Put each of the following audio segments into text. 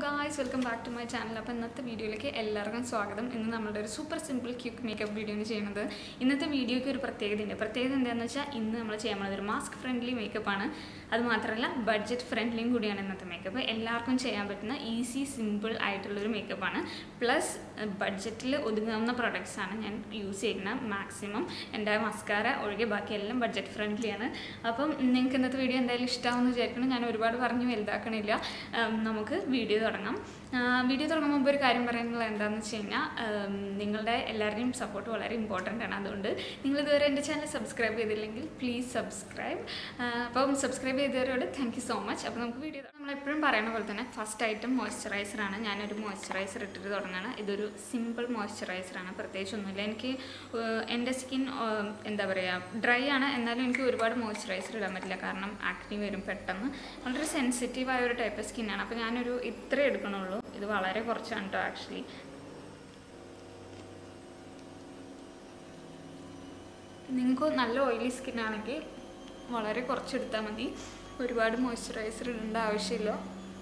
guys welcome back to my channel അപ്പോൾ ഇന്നത്തെ വീഡിയോയിലേക്ക് എല്ലാവർക്കും സ്വാഗതം ഇന്ന് നമ്മളുടെ ഒരു super simple quick makeup video ആണ് ചെയ്യുന്നത് ഇന്നത്തെ വീഡിയോയ്ക്ക് ഒരു പ്രത്യേകതയുണ്ട് പ്രത്യേകത എന്താണെന്ന് വെച്ചാൽ ഇന്ന് നമ്മൾ ചെയ്യാൻ പോകുന്നത് ഒരു മാസ്ക് ഫ്രണ്ട്ലി മേക്കപ്പാണ് അത് മാത്രമല്ല ബഡ്ജറ്റ് ഫ്രണ്ട്ലിയും കൂടിയാണ് ഇന്നത്തെ മേക്കപ്പ് എല്ലാവർക്കും ചെയ്യാൻ പറ്റുന്ന ഈസി സിമ്പിൾ ആയിട്ടുള്ളൊരു മേക്കപ്പാണ് പ്ലസ് ബഡ്ജറ്റിൽ ഒതുങ്ങാവുന്ന പ്രൊഡക്ട്സ് ആണ് ഞാൻ യൂസ് ചെയ്യുന്ന മാക്സിമം എൻ്റെ മസ്കാര ഒഴികെ ബാക്കി എല്ലാം ബഡ്ജറ്റ് ഫ്രണ്ട്ലിയാണ് അപ്പം നിങ്ങൾക്ക് ഇന്നത്തെ വീഡിയോ എന്തായാലും ഇഷ്ടമാണെന്ന് വിചാരിക്കണം ഞാൻ ഒരുപാട് പറഞ്ഞ് വലുതാക്കണില്ല ഉം, നമുക്ക് വീഡിയോ തുടങ്ങാം വീഡിയോ തുടങ്ങുമ്പോൾ മുമ്പ് ഒരു കാര്യം പറയുന്നത് എന്താണെന്ന് വെച്ച് കഴിഞ്ഞാൽ ഉം, നിങ്ങളുടെ എല്ലാവരുടെയും സപ്പോർട്ട് വളരെ ഇമ്പോർട്ടൻ്റ് ആണ് അതുകൊണ്ട് നിങ്ങൾ ഇതുവരെ എൻ്റെ ചാനൽ സബ്സ്ക്രൈബ് ചെയ്തില്ലെങ്കിൽ പ്ലീസ് സബ്സ്ക്രൈബ് അപ്പം സബ്സ്ക്രൈബ് ചെയ്തവരോട് താങ്ക് യു സോ മച്ച് അപ്പോൾ നമുക്ക് വീഡിയോ നമ്മളെപ്പോഴും പറയുന്ന പോലെ തന്നെ ഫസ്റ്റ് ഐറ്റം മോയ്സ്ചറൈസറാണ് ഞാനൊരു മോയ്സ്ചറൈസർ ഇട്ടിട്ട് തുടങ്ങുകയാണ് ഇതൊരു സിമ്പിൾ മോയ്സ്ചറൈസറാണ് പ്രത്യേകിച്ച് ഒന്നുമില്ല എനിക്ക് ഏഹ്, എൻ്റെ സ്കിൻ എന്താ പറയുക ഡ്രൈ ആണ് എന്നാലും എനിക്ക് ഒരുപാട് മോയ്സ്ചറൈസർ ഇടാൻ പറ്റില്ല കാരണം ആക്നി വരും പെട്ടെന്ന് വളരെ സെൻസിറ്റീവ് ആയ ഒരു ടൈപ്പ് സ്കിന്നാണ് അപ്പോൾ ഞാനൊരു ഇത്ര എടുക്കണുള്ളൂ ഇത് വളരെ കുറച്ചാണ് കേട്ടോ ആക്ച്വലി നിങ്ങൾക്ക് നല്ല ഓയിലി സ്കിൻ ആണെങ്കിൽ വളരെ കുറച്ചെടുത്താൽ മതി ഒരുപാട് മോയ്സ്ചറൈസർ ഇടേണ്ട ആവശ്യമില്ല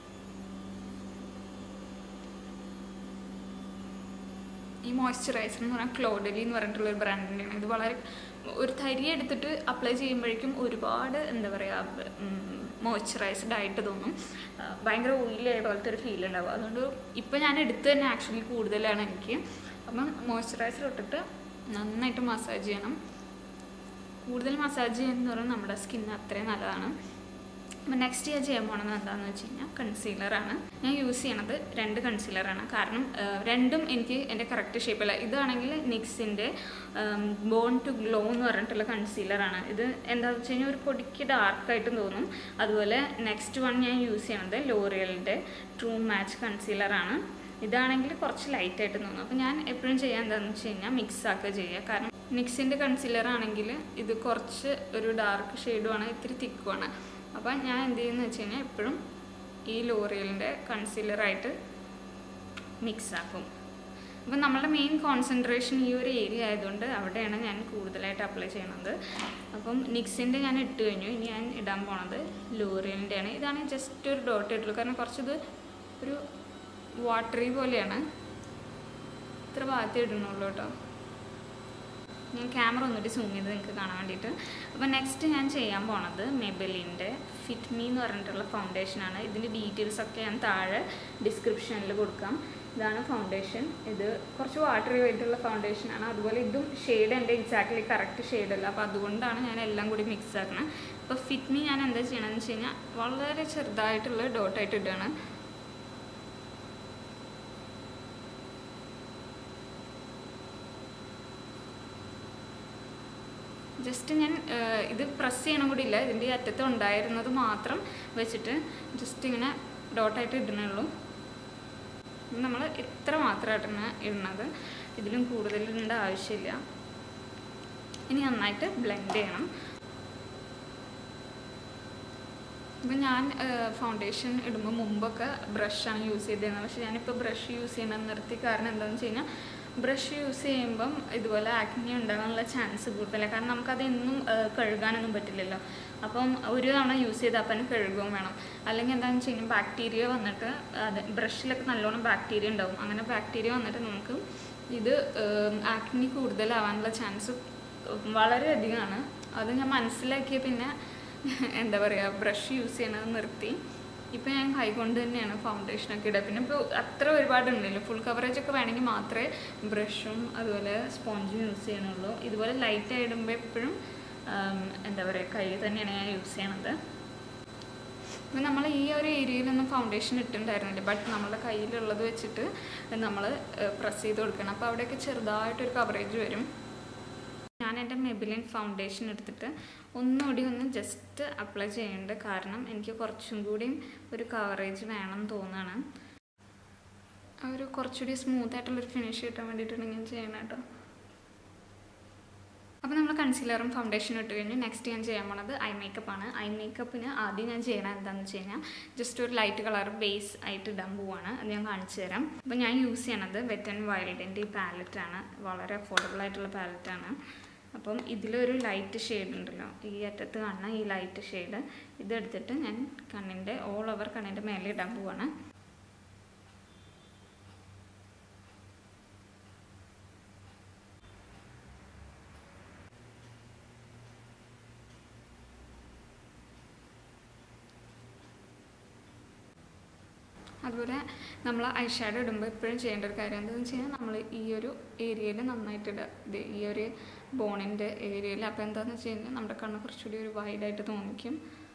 ഈ മോയ്സ്ചറൈസർ എന്ന് പറഞ്ഞാൽ ക്ലോഡലി എന്ന് പറഞ്ഞിട്ടുള്ള ഒരു ബ്രാൻഡിൻ്റെയാണ് ഇത് വളരെ ഒരു തരി എടുത്തിട്ട് അപ്ലൈ ചെയ്യുമ്പോഴേക്കും ഒരുപാട് എന്താ പറയുക മോയ്സ്ചറൈസ്ഡ് ആയിട്ട് തോന്നും ആ, ഭയങ്കര ഓയിലി ആയ പോലത്തെ ഒരു ഫീൽ ഉണ്ടാവും അതുകൊണ്ട് ഇപ്പം ഞാൻ എടുത്ത് തന്നെ ആക്ച്വലി കൂടുതലാണ് എനിക്ക് അപ്പം മോയ്സ്ചറൈസർ ഇട്ടിട്ട് നന്നായിട്ട് മസാജ് ചെയ്യണം കൂടുതൽ മസാജ് ചെയ്യുന്നതെന്ന് പറഞ്ഞാൽ നമ്മുടെ സ്കിന്നിന് അത്രയും നല്ലതാണ് അപ്പം നെക്സ്റ്റ് ഞാൻ ചെയ്യാൻ പോണത് എന്താണെന്ന് വെച്ച് കഴിഞ്ഞാൽ കൺസീലറാണ് ഞാൻ യൂസ് ചെയ്യണത് രണ്ട് കൺസീലറാണ് കാരണം ആ, രണ്ടും എനിക്ക് എൻ്റെ കറക്റ്റ് ഷേപ്പല്ല ഇതാണെങ്കിൽ നിക്സിൻ്റെ ബോൺ ടു ഗ്ലോ എന്ന് പറഞ്ഞിട്ടുള്ള കൺസീലറാണ് ഇത് എന്താണെന്ന് വെച്ച് കഴിഞ്ഞാൽ ഒരു പൊടിക്ക് ഡാർക്കായിട്ടും തോന്നും അതുപോലെ നെക്സ്റ്റ് വൺ ഞാൻ യൂസ് ചെയ്യണത് ലോറിയലിൻ്റെ ട്രൂ മാച്ച് കൺസീലറാണ് ഇതാണെങ്കിൽ കുറച്ച് ലൈറ്റ് ആയിട്ട് തോന്നും അപ്പോൾ ഞാൻ എപ്പോഴും ചെയ്യാൻ എന്താണെന്ന് വെച്ച് കഴിഞ്ഞാൽ മിക്സ് ആക്കുക ചെയ്യുക കാരണം നിക്സിൻ്റെ കൺസീലർ ആണെങ്കിൽ ഇത് കുറച്ച് ഒരു ഡാർക്ക് ഷെയ്ഡുമാണ് ഇത്തിരി തിക്കുമാണ് അപ്പോൾ ഞാൻ എന്ത് ചെയ്യുന്നത് വെച്ച് കഴിഞ്ഞാൽ എപ്പോഴും ഈ ലോറിയലിൻ്റെ കൺസീലറായിട്ട് മിക്സ് ആക്കും അപ്പം നമ്മളുടെ മെയിൻ കോൺസെൻട്രേഷൻ ഈ ഒരു ഏരിയ ആയതുകൊണ്ട് അവിടെയാണ് ഞാൻ കൂടുതലായിട്ട് അപ്ലൈ ചെയ്യണത് അപ്പം നിക്സിൻ്റെ ഞാൻ ഇട്ട് കഴിഞ്ഞു ഇനി ഞാൻ ഇടാൻ പോണത് ലോറിയലിൻ്റെയാണ് ഇതാണ് ജസ്റ്റ് ഒരു ഡോട്ട് ഇട്ടുള്ളൂ കാരണം കുറച്ചത് ഒരു വാട്ടറി പോലെയാണ് ഇത്ര ഭാഗത്തേ ഇടണുള്ളൂ കേട്ടോ ഞാൻ ക്യാമറ ഒന്നുകൂടി സൂം ചെയ്ത് നിങ്ങൾക്ക് കാണാൻ വേണ്ടിയിട്ട് അപ്പോൾ നെക്സ്റ്റ് ഞാൻ ചെയ്യാൻ പോണത് മെബലിൻ്റെ ഫിറ്റ് മീ എന്ന് പറഞ്ഞിട്ടുള്ള ഫൗണ്ടേഷനാണ് ഇതിൻ്റെ ഡീറ്റെയിൽസ് ഒക്കെ ഞാൻ താഴെ ഡിസ്ക്രിപ്ഷനിൽ കൊടുക്കാം ഇതാണ് ഫൗണ്ടേഷൻ ഇത് കുറച്ച് വാട്ടറി ആയിട്ടുള്ള ഫൗണ്ടേഷനാണ് അതുപോലെ ഇതും ഷെയ്ഡ് എൻ്റെ എക്സാക്ട്ലി കറക്റ്റ് ഷെയ്ഡല്ല അപ്പോൾ അതുകൊണ്ടാണ് ഞാൻ എല്ലാം കൂടി മിക്സ് ആക്കുന്നത് അപ്പോൾ ഫിറ്റ് മീ ഞാൻ എന്താ ചെയ്യണമെന്ന് വെച്ച് കഴിഞ്ഞാൽ വളരെ ചെറുതായിട്ടുള്ള ഡോട്ടായിട്ട് ഇടുകയാണ് ജസ്റ്റ് ഞാൻ ഏഹ്, ഇത് പ്രസ് ചെയ്യണം കൂടി ഇല്ല ഇതിൻ്റെ ഈ അറ്റത്ത് ഉണ്ടായിരുന്നത് മാത്രം വെച്ചിട്ട് ജസ്റ്റ് ഇങ്ങനെ ഡോട്ടായിട്ട് ഇടണുള്ളൂ നമ്മൾ ഇത്ര മാത്രമായിട്ടാണ് ഇടുന്നത് ഇതിലും കൂടുതൽ ഇടേണ്ട ആവശ്യമില്ല ഇനി നന്നായിട്ട് ബ്ലെൻഡ് ചെയ്യണം ഇപ്പം ഞാൻ ഫൗണ്ടേഷൻ ഇടുമ്പോൾ മുമ്പൊക്കെ ബ്രഷാണ് യൂസ് ചെയ്തിരുന്നത് പക്ഷേ ഞാനിപ്പോൾ ബ്രഷ് യൂസ് ചെയ്യണം നിർത്തി കാരണം എന്താണെന്ന് വെച്ച് കഴിഞ്ഞാൽ ബ്രഷ് യൂസ് ചെയ്യുമ്പം ഇതുപോലെ ആക്നി ഉണ്ടാകാനുള്ള ചാൻസ് കൂടുതലാണ് കാരണം നമുക്കത് എന്നും ഏഹ്, കഴുകാനൊന്നും പറ്റില്ലല്ലോ അപ്പം ഒരു തവണ യൂസ് ചെയ്ത് അപ്പം കഴുകുകയും വേണം അല്ലെങ്കിൽ എന്താണെന്ന് വെച്ച് കഴിഞ്ഞാൽ ബാക്ടീരിയ വന്നിട്ട് അത് ബ്രഷിലൊക്കെ നല്ലോണം ബാക്ടീരിയ ഉണ്ടാവും അങ്ങനെ ബാക്ടീരിയ വന്നിട്ട് നമുക്ക് ഇത് ആക്നി കൂടുതലാവാനുള്ള ചാൻസ് വളരെ അധികമാണ് അത് ഞാൻ മനസ്സിലാക്കിയ പിന്നെ എന്താ പറയുക ബ്രഷ് യൂസ് ചെയ്യണത് നിർത്തി ഇപ്പം ഞാൻ കൈകൊണ്ട് തന്നെയാണ് ഫൗണ്ടേഷനൊക്കെ ഇടുക പിന്നെ ഇപ്പോൾ അത്ര ഒരുപാടുണ്ടല്ലോ ഫുൾ കവറേജ് ഒക്കെ വേണമെങ്കിൽ മാത്രമേ ബ്രഷും അതുപോലെ സ്പോഞ്ചും യൂസ് ചെയ്യണുള്ളൂ ഇതുപോലെ ലൈറ്റ് ആയിടുമ്പോൾ എപ്പോഴും ആം, എന്താ പറയുക കൈ തന്നെയാണ് ഞാൻ യൂസ് ചെയ്യണത് ഇപ്പം നമ്മൾ ഈ ഒരു ഏരിയയിലൊന്നും ഫൗണ്ടേഷൻ ഇട്ടിട്ടുണ്ടായിരുന്നില്ല ബട്ട് നമ്മുടെ കയ്യിലുള്ളത് വെച്ചിട്ട് നമ്മൾ പ്രസ് ചെയ്ത് കൊടുക്കണം അപ്പോൾ അവിടെയൊക്കെ ചെറുതായിട്ടൊരു കവറേജ് വരും ഞാൻ എൻ്റെ മെബിലിൻ ഫൗണ്ടേഷൻ എടുത്തിട്ട് ഒന്നുകൂടി ഒന്ന് ജസ്റ്റ് അപ്ലൈ ചെയ്യുന്നുണ്ട് കാരണം എനിക്ക് കുറച്ചും കൂടിയും ഒരു കവറേജ് വേണം തോന്നുകയാണ് ആ ഒരു കുറച്ചുകൂടി സ്മൂത്ത് ആയിട്ടുള്ളൊരു ഫിനിഷ് കിട്ടാൻ വേണ്ടിയിട്ടാണ് ഞാൻ ചെയ്യണം കേട്ടോ അപ്പോൾ നമ്മൾ കൺസീലറും ഫൗണ്ടേഷനും ഇട്ട് കഴിഞ്ഞു നെക്സ്റ്റ് ഞാൻ ചെയ്യാൻ പോണത് ഐ മേക്കപ്പ് ആണ് ഐ മേക്കപ്പിന് ആദ്യം ഞാൻ ചെയ്യണത് എന്താണെന്ന് വെച്ച് കഴിഞ്ഞാൽ ജസ്റ്റ് ഒരു ലൈറ്റ് കളർ ബേസ് ആയിട്ട് ഇടാൻ പോവാണ് അത് ഞാൻ കാണിച്ചു തരാം അപ്പോൾ ഞാൻ യൂസ് ചെയ്യണത് വെറ്റ് ആൻഡ് വൈൽഡിൻ്റെ ഈ പാലറ്റാണ് വളരെ അഫോർഡബിൾ ആയിട്ടുള്ള പാലറ്റാണ് അപ്പം ഇതിലൊരു ലൈറ്റ് ഷെയ്ഡ് ഉണ്ടല്ലോ ഈ അറ്റത്ത് കാണുന്ന ഈ ലൈറ്റ് ഷെയ്ഡ് ഇതെടുത്തിട്ട് ഞാൻ കണ്ണിൻ്റെ ഓൾ ഓവർ കണ്ണിൻ്റെ മേലെ ഇടാൻ പോവാണ് അതുപോലെ നമ്മൾ ഐ ഷാഡോ ഇടുമ്പോൾ എപ്പോഴും ചെയ്യേണ്ട ഒരു കാര്യം എന്താണെന്ന് വെച്ച് കഴിഞ്ഞാൽ നമ്മൾ ഈ ഒരു ഏരിയയിൽ നന്നായിട്ട് ഇടുക ഇത് ഈ ഒരു ബോണിൻ്റെ ഏരിയയിൽ അപ്പോൾ എന്താണെന്ന് വെച്ച് കഴിഞ്ഞാൽ നമ്മുടെ കണ്ണ് കുറച്ചുകൂടി ഒരു വൈഡായിട്ട് തോന്നിക്കും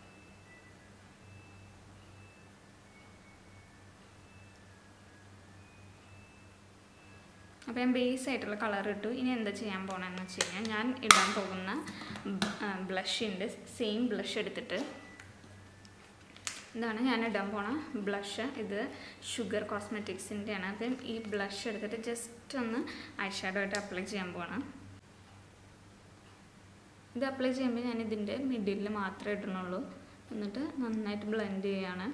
അപ്പോൾ ഞാൻ ബേസ് ആയിട്ടുള്ള കളർ ഇട്ടു ഇനി എന്താ ചെയ്യാൻ പോകണമെന്ന് വെച്ച് കഴിഞ്ഞാൽ ഞാൻ ഇടാൻ പോകുന്ന ബ്ലഷിൻ്റെ സെയിം ബ്ലഷ് എടുത്തിട്ട് ഇതാണ് ഞാൻ ഇടാൻ പോണ ബ്ലഷ് ഇത് ഷുഗർ കോസ്മെറ്റിക്സിൻ്റെയാണ് അപ്പം ഈ ബ്ലഷ് എടുത്തിട്ട് ജസ്റ്റ് ഒന്ന് ഐ ഷാഡോ ആയിട്ട് അപ്ലൈ ചെയ്യാൻ പോകണം ഇത് അപ്ലൈ ചെയ്യുമ്പോൾ ഞാൻ ഇതിൻ്റെ മിഡിലിൽ മാത്രമേ ഇടണുള്ളൂ എന്നിട്ട് നന്നായിട്ട് ബ്ലെൻഡ് ചെയ്യാണ്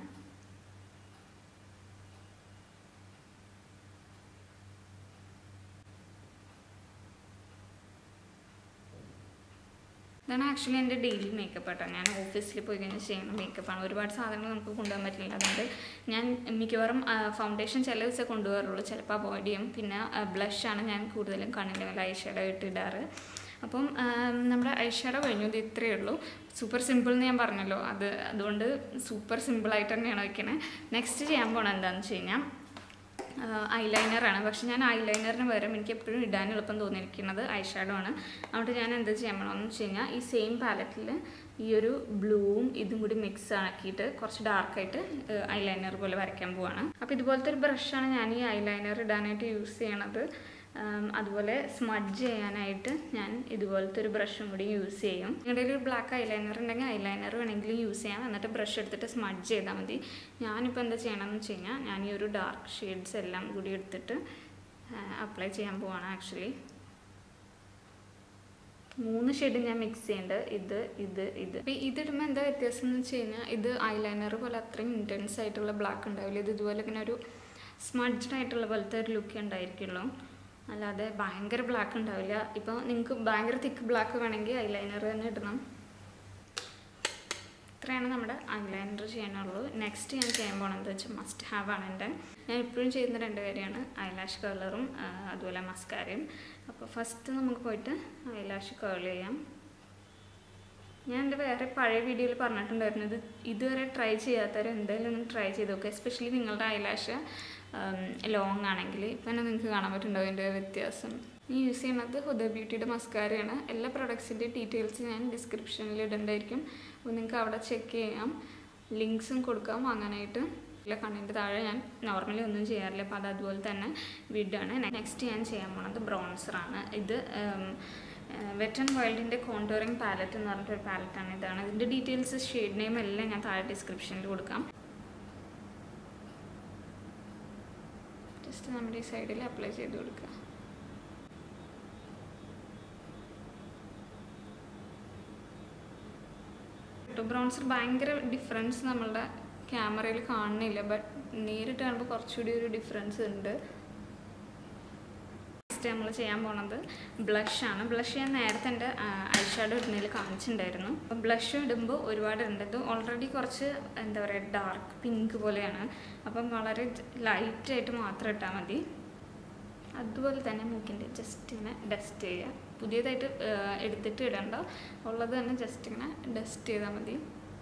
ഇതാണ് ആക്ച്വലി എൻ്റെ ഡെയിലി മേക്കപ്പ് കേട്ടോ ഞാൻ ഓഫീസിൽ പോയി കഴിഞ്ഞാൽ ചെയ്യുന്ന മേക്കപ്പാണ് ഒരുപാട് സാധനങ്ങൾ നമുക്ക് കൊണ്ടുപോകാൻ പറ്റില്ല അതുകൊണ്ട് ഞാൻ മിക്കവാറും ഫൗണ്ടേഷൻ ചില ദിവസം കൊണ്ടുപോകാറുള്ളൂ ചിലപ്പോൾ അവോയ്ഡ് ചെയ്യും പിന്നെ ബ്ലഷാണ് ഞാൻ കൂടുതലും കണ്ണിൻ്റെ മേലെ ഐ ഷാഡോ ഇട്ട് ഇടാറ് അപ്പം നമ്മുടെ ഐ ഷാഡോ കഴിഞ്ഞു ഇത് ഇത്രയേ ഉള്ളൂ സൂപ്പർ സിമ്പിൾ എന്ന് ഞാൻ പറഞ്ഞല്ലോ അത് അതുകൊണ്ട് സൂപ്പർ സിമ്പിളായിട്ട് തന്നെയാണ് വയ്ക്കണേ നെക്സ്റ്റ് ചെയ്യാൻ പോണത് എന്താണെന്ന് വെച്ച് കഴിഞ്ഞാൽ ഐലൈനറാണ് പക്ഷെ ഞാൻ ഐലൈനറിന് പകരം എനിക്ക് എപ്പോഴും ഇടാൻ എളുപ്പം തോന്നിയിരിക്കുന്നത് ഐ ഷാഡോ ആണ് അതുകൊണ്ട് ഞാൻ എന്താ ചെയ്യാൻ പോകണമെന്ന് വെച്ച് കഴിഞ്ഞാൽ ഈ സെയിം പാലറ്റിൽ ഈ ഒരു ബ്ലൂവും ഇതും കൂടി മിക്സ് ആക്കിയിട്ട് കുറച്ച് ഡാർക്കായിട്ട് ഐലൈനർ പോലെ വരയ്ക്കാൻ പോവാണ് അപ്പോൾ ഇതുപോലത്തെ ഒരു ബ്രഷാണ് ഞാൻ ഈ ഐലൈനർ ഇടാനായിട്ട് യൂസ് ചെയ്യണത് അതുപോലെ സ്മഡ്ജ് ചെയ്യാനായിട്ട് ഞാൻ ഇതുപോലത്തെ ഒരു ബ്രഷും കൂടി യൂസ് ചെയ്യും നിങ്ങളുടെ ഒരു ബ്ലാക്ക് ഐലൈനർ ഉണ്ടെങ്കിൽ ഐലൈനർ വേണമെങ്കിലും യൂസ് ചെയ്യാം എന്നിട്ട് ബ്രഷ് എടുത്തിട്ട് സ്മഡ്ജ് ചെയ്താൽ മതി ഞാനിപ്പോൾ എന്താ ചെയ്യണമെന്ന് വെച്ച് കഴിഞ്ഞാൽ ഞാൻ ഈ ഒരു ഡാർക്ക് ഷെയ്ഡ്സ് എല്ലാം കൂടി എടുത്തിട്ട് അപ്ലൈ ചെയ്യാൻ പോവാണ് ആക്ച്വലി മൂന്ന് ഷെയ്ഡ് ഞാൻ മിക്സ് ചെയ്യുന്നുണ്ട് ഇത് ഇത് ഇത് അപ്പോൾ ഇതിടുമ്പോൾ എന്താ വ്യത്യാസം എന്ന് വെച്ച് കഴിഞ്ഞാൽ ഇത് ഐലൈനർ പോലെ അത്രയും ഇൻറ്റൻസ് ആയിട്ടുള്ള ബ്ലാക്ക് ഉണ്ടാവില്ല ഇത് ഇതുപോലെ ഇങ്ങനെ ഒരു സ്മഡ്ജ്ഡ് ആയിട്ടുള്ള പോലത്തെ ഒരു ലുക്ക് ഉണ്ടായിരിക്കുള്ളൂ അല്ലാതെ ഭയങ്കര ബ്ലാക്ക് ഉണ്ടാവില്ല ഇപ്പോൾ നിങ്ങൾക്ക് ഭയങ്കര തിക്ക് ബ്ലാക്ക് വേണമെങ്കിൽ ഐലൈനർ തന്നെ ഇടണം ഇത്രയാണ് നമ്മുടെ ഐലൈനർ ചെയ്യാനുള്ളൂ നെക്സ്റ്റ് ഞാൻ ചെയ്യാൻ പോകണമെന്ന് വെച്ചാൽ മസ്റ്റ് ഹാവ് ആണ് എൻ്റെ ഞാൻ ഇപ്പോഴും ചെയ്യുന്ന രണ്ട് കാര്യമാണ് ഐലാഷ് കളറും അതുപോലെ മസ്കാരയും അപ്പോൾ ഫസ്റ്റ് നമുക്ക് പോയിട്ട് ഐലാഷ് കേൾ ചെയ്യാം ഞാൻ എൻ്റെ വേറെ പഴയ വീഡിയോയിൽ പറഞ്ഞിട്ടുണ്ടായിരുന്നു ഇത് ഇതുവരെ ട്രൈ ചെയ്യാത്തവർ എന്തായാലും ഒന്ന് ട്രൈ ചെയ്ത് നോക്കുക എസ്പെഷ്യലി നിങ്ങളുടെ ഐലാഷ് ലോങ് ആണെങ്കിൽ ഇപ്പം തന്നെ നിങ്ങൾക്ക് കാണാൻ പറ്റുന്നുണ്ടാവും അതിൻ്റെ വ്യത്യാസം ഈ യൂസ് ചെയ്യുന്നത് ഹുദ ബ്യൂട്ടിയുടെ മസ്കാരയാണ് എല്ലാ പ്രൊഡക്ട്സിൻ്റെ ഡീറ്റെയിൽസ് ഞാൻ ഡിസ്ക്രിപ്ഷനിൽ ഇടണ്ടായിരിക്കും അപ്പോൾ നിങ്ങൾക്ക് അവിടെ ചെക്ക് ചെയ്യാം ലിങ്ക്സും കൊടുക്കാം വാങ്ങാനായിട്ട് ഇല്ല കണ്ണിൻ്റെ താഴെ ഞാൻ നോർമലി ഒന്നും ചെയ്യാറില്ല അപ്പോൾ അത് അതുപോലെ തന്നെ വിഡാണ് നെക്സ്റ്റ് ഞാൻ ചെയ്യാൻ പോണത് ബ്രോൺസറാണ് ഇത് വെറ്റ് ആൻഡ് വൈൽഡിൻ്റെ കോണ്ടോറിങ് പാലറ്റ് എന്ന് പറഞ്ഞിട്ടൊരു പാലറ്റാണ് ഇതാണ് ഇതിൻ്റെ ഡീറ്റെയിൽസ് ഷെയ്ഡ് നെയിം എല്ലാം ഞാൻ താഴെ ഡിസ്ക്രിപ്ഷനിൽ കൊടുക്കാം ജസ്റ്റ് നമ്മുടെ ഈ സൈഡിൽ അപ്ലൈ ചെയ്ത് കൊടുക്കുക ബ്രോൺസർ ഭയങ്കര ഡിഫറൻസ് നമ്മളുടെ ക്യാമറയിൽ കാണുന്നില്ല ബട്ട് നേരിട്ട് കാണുമ്പോൾ കുറച്ചുകൂടി ഒരു ഡിഫറൻസ് ഉണ്ട് നെക്സ്റ്റ് നമ്മൾ ചെയ്യാൻ പോണത് ബ്ലഷാണ് ബ്ലഷ് ഞാൻ നേരത്തെ എൻ്റെ ഐ ഷാഡോ ഇടുന്നതിൽ കാണിച്ചിട്ടുണ്ടായിരുന്നു അപ്പം ബ്ലഷ് ഇടുമ്പോൾ ഒരുപാട് ഉണ്ട് ഇത് ഓൾറെഡി കുറച്ച് എന്താ പറയുക ഡാർക്ക് പിങ്ക് പോലെയാണ് അപ്പം വളരെ ലൈറ്റായിട്ട് മാത്രം ഇട്ടാൽ മതി അതുപോലെ തന്നെ മൂക്കിൻ്റെ ജസ്റ്റ് ഇങ്ങനെ ഡസ്റ്റ് ചെയ്യുക പുതിയതായിട്ട് എടുത്തിട്ട് ഇടണ്ട ഉള്ളത് തന്നെ ജസ്റ്റ് ഇങ്ങനെ ഡസ്റ്റ് ചെയ്താൽ മതി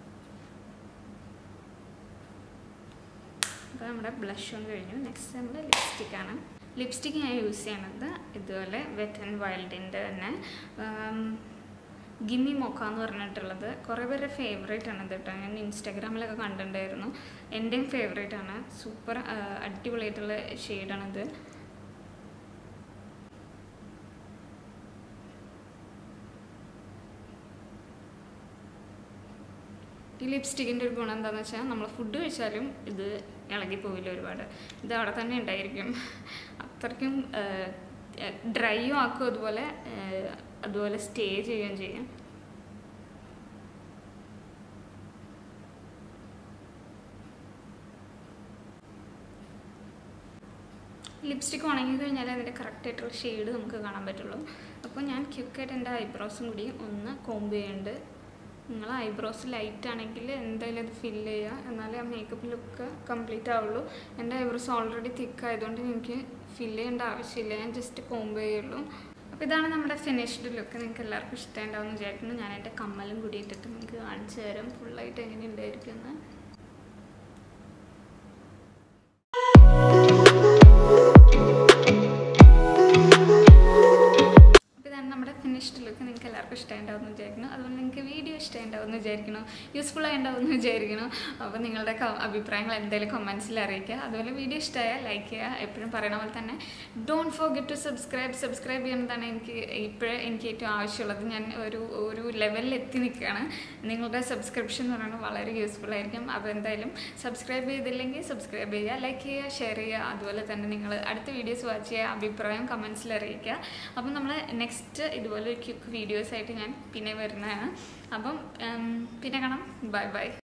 അപ്പോൾ നമ്മുടെ ബ്ലഷ് ഒന്ന് കഴിഞ്ഞു നെക്സ്റ്റ് നമ്മുടെ ലിപ്സ്റ്റിക്കാണ് ലിപ്സ്റ്റിക്ക് ഞാൻ യൂസ് ചെയ്യണത് ഇതുപോലെ വെറ്റ് ആൻഡ് വൈൽഡിൻ്റെ തന്നെ ഗിമ്മി മൊക്ക എന്ന് പറഞ്ഞിട്ടുള്ളത് കുറേ പേരുടെ ഫേവറേറ്റ് ആണ് ഇത് കേട്ടോ ഞാൻ ഇൻസ്റ്റാഗ്രാമിലൊക്കെ കണ്ടിട്ടുണ്ടായിരുന്നു എൻ്റെയും ഫേവറേറ്റ് ആണ് സൂപ്പർ അടിപൊളിയായിട്ടുള്ള ഷെയ്ഡാണിത് ഈ ലിപ്സ്റ്റിക്കിൻ്റെ ഒരു ഗുണം എന്താണെന്ന് വെച്ചാൽ നമ്മൾ ഫുഡ് കഴിച്ചാലും ഇത് ഇളകിപ്പോവില്ല ഒരുപാട് ഇത് അവിടെ തന്നെ ഉണ്ടായിരിക്കും അത്രയ്ക്കും ഡ്രൈയും ആക്കും അതുപോലെ അതുപോലെ സ്റ്റേ ചെയ്യുകയും ചെയ്യും ലിപ്സ്റ്റിക്ക് ഉണങ്ങി കഴിഞ്ഞാൽ അതിൻ്റെ കറക്റ്റായിട്ടുള്ള ഷെയ്ഡ് നമുക്ക് കാണാൻ പറ്റുള്ളൂ അപ്പോൾ ഞാൻ ക്യുക്കായിട്ട് എൻ്റെ ഐബ്രോസും കൂടി ഒന്ന് കോമ്പ് ചെയ്യുന്നുണ്ട് നിങ്ങൾ ഐബ്രോസ് ലൈറ്റ് ആണെങ്കിൽ എന്തായാലും അത് ഫില്ല് ചെയ്യുക എന്നാലേ ആ മേക്കപ്പ് ലുക്ക് കംപ്ലീറ്റ് ആവുള്ളൂ എൻ്റെ ഐബ്രോസ് ഓൾറെഡി തിക്ക് ആയതുകൊണ്ട് എനിക്ക് ഫില്ല് ചെയ്യേണ്ട ആവശ്യമില്ല ഞാൻ ജസ്റ്റ് കോമ്പ് ചെയ്യുള്ളൂ അപ്പോൾ ഇതാണ് നമ്മുടെ ഫിനിഷ്ഡ് ലുക്ക് നിങ്ങൾക്ക് എല്ലാവർക്കും ഇഷ്ടമുണ്ടാവും എന്ന് വിചാരിക്കുന്നു ഞാൻ എൻ്റെ കമ്മലും കൂടി ഇട്ടിട്ട് നിങ്ങൾക്ക് കാണിച്ചു തരാം ഫുള്ളായിട്ട് എങ്ങനെ ഉണ്ടായിരിക്കുമെന്ന് യൂസ്ഫുൾ ആയിട്ടുണ്ടാവും എന്ന് വിചാരിക്കുന്നു അപ്പോൾ നിങ്ങളുടെ ക- അഭിപ്രായങ്ങൾ എന്തായാലും കമൻസിൽ അറിയിക്കുക അതുപോലെ വീഡിയോ ഇഷ്ടമായാൽ ലൈക്ക് ചെയ്യുക എപ്പോഴും പറയണ പോലെ തന്നെ don't forget to subscribe subscribe ചെയ്യുന്നതാണ് എനിക്ക് ഇപ്പോഴേ എനിക്ക് ഏറ്റവും ആവശ്യമുള്ളത് ഞാൻ ഒരു ഒരു ലെവലിൽ എത്തി നിൽക്കുകയാണ് നിങ്ങളുടെ സബ്സ്ക്രിപ്ഷൻ എന്ന് പറയുന്നത് വളരെ യൂസ്ഫുൾ ആയിരിക്കും അപ്പോൾ എന്തായാലും സബ്സ്ക്രൈബ് ചെയ്തില്ലെങ്കിൽ സബ്സ്ക്രൈബ് ചെയ്യുക ലൈക്ക് ചെയ്യുക ഷെയർ ചെയ്യുക അതുപോലെ തന്നെ നിങ്ങൾ അടുത്ത വീഡിയോസ് വാച്ച് ചെയ്യുക അഭിപ്രായം കമൻസിൽ അറിയിക്കുക അപ്പം നമ്മൾ നെക്സ്റ്റ് ഇതുപോലെ ക്യുക്ക് വീഡിയോസ് ആയിട്ട് ഞാൻ പിന്നെ വരുന്നതാണ് അപ്പം ഉം, പിന്നെ കാണാം ബൈ ബൈ